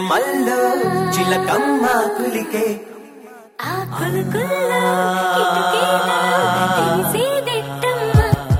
కొమ్మల్లో చిలకమ్మ కులికే ఆ కొలుకుల్లో కిటుకీలో తెలిసేదెట్టమ్మ.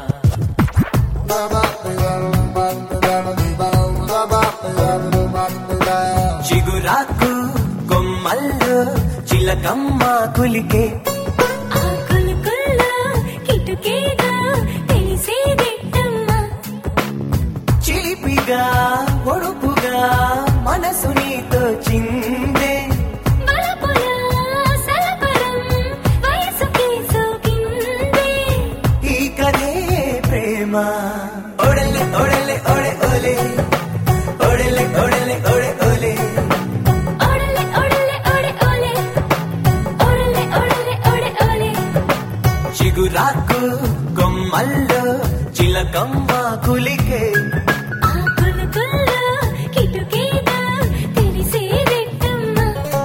చిగురాకు కొమ్మల్లో చిలకమ్మ కులికే ఆ కొలుకుల్లో కిటుకీలో తెలిసేదెట్టమ్మ. చిలిపిగా ఒడుపుగా మనసు నీతో చిందే బలపుల సలపరం వయసుకే సోకిందే. ఈ కథే ప్రేమ ఒడలే ఒడలే ఒడే ఒలే ఒడలే ఒడలే ఒడే ఒలే ఓడలే ఓడలే ఓడే ఓలే. ఓడలే ఓడలే ఓడే ఓలే. చిగురాకు కొమ్మల్లో చిలకమ్మ కులికే ఆ కొలుకుల్లో కిటుకీలో తెలిసేదెట్టమ్మ.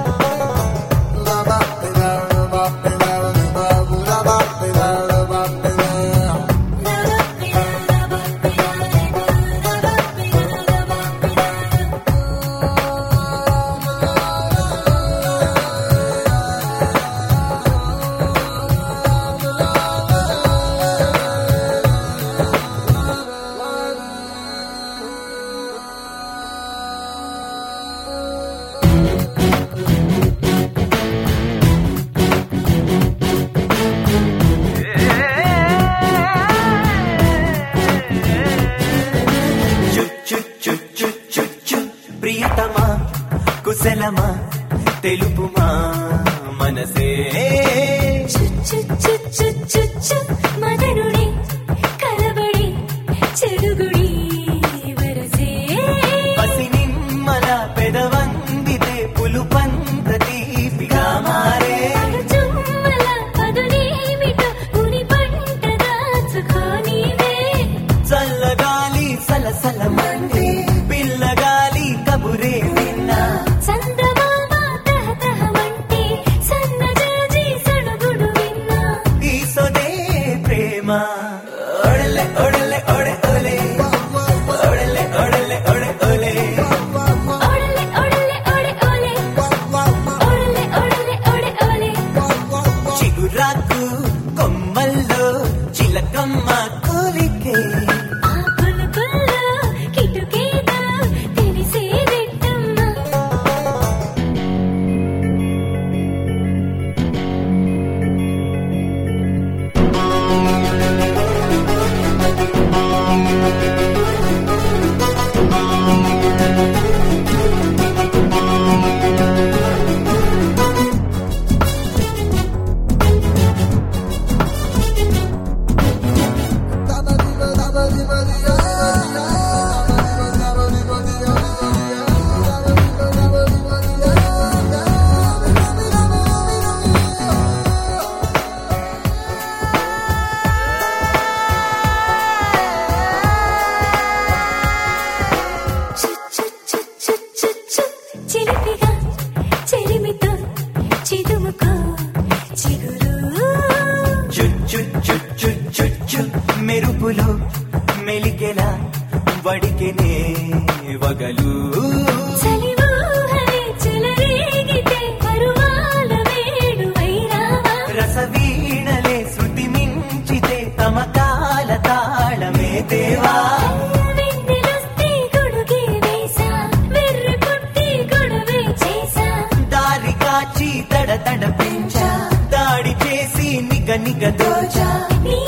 చు చు చు చు చు చు ప్రియతమా కుశలమా తెలుపుమా మనసే చు చు చు చు చు చు మదనుడే కలబడి చెడుగుడి వరసే పసి నిమ్మల పెదవందితే పులుపంత తీపిగా మారే అడుచుమ్మల పదునేమిటో ఉని పంట దాచుకోనివే చల్లగాలి సలసల మండే పిల్లగాలి కబురే విన్నా చందమామ తహతహమంటే సన్నజాజి సడుగుడు విన్నా ఈ సొదే ప్రేమ ఒడలే ఒడలే ఒడే ఒలే ఒడలే ఒడలే ఒడే ఒలే ఓడలే ఓడలే ఓడే ఓలే ఓడలే ఓడలే ఓడే ఓలే చిగురాకు కొమ్మల్లో చిలకమ్మ కోలికే ఆ కొలుకుల్లో కిటుకీలో తెలిసేదెట్టమ్మ. చు చు చు చు చు చు చిలిపిగా చెలిమితో చిదుముకో చిగురు చు చు చు చు చు చు మెరుపులో మెలికెలా వడికెనే వగలు చలివూహలే చెలరేగితే పరువాల వేడు వైరావా రసవీణలే శృతి మించితే తమకాల తాళమే దేవా వెన్నెలొస్తే గొడుగే వేసా వెర్రి పుట్టి గొడవే చేసా దారి కాచి తడ తడ పెంచా దాడి చేసి నిగ నిగ దోచా నీ